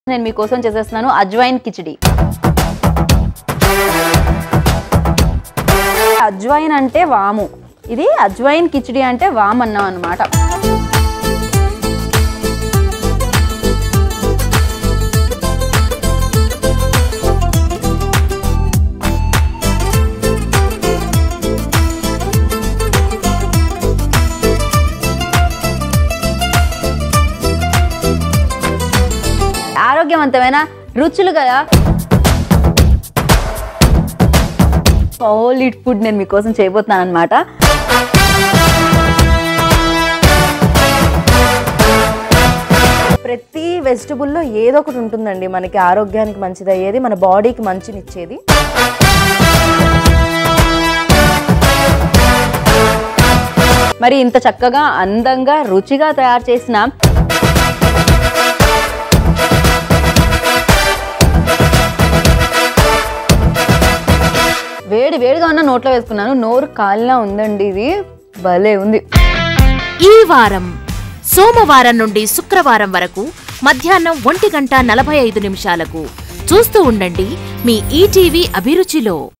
నేను మీకోసం చేసేస్తున్నాను అజ్వైన్ కిచిడి అజ్వైన్ అంటే వాము ఇది అజ్వైన్ కిచిడి అంటే వామ్ అన్నం అనమాట ఆరోగ్యవంతమైన రుచులు కదా సాలిడ్ ఫుడ్ నేను మీకోసం చేయబోతున్నాను అనమాట ప్రతి వెజిటబుల్లో ఏదో ఒకటి ఉంటుందండి మనకి ఆరోగ్యానికి మంచిది అయ్యేది మన బాడీకి మంచినిచ్చేది మరి ఇంత చక్కగా అందంగా రుచిగా తయారు చేసిన వేడి వేడిగా ఉన్న నోట్లో వేసుకున్నాను నోరు కాలినా ఉందండి ఇది భలే ఉంది ఈ వారం సోమవారం నుండి శుక్రవారం వరకు మధ్యాహ్నం ఒంటి గంట నలభై ఐదు నిమిషాలకు చూస్తూ ఉండండి మీ ఈటీవీ అభిరుచిలో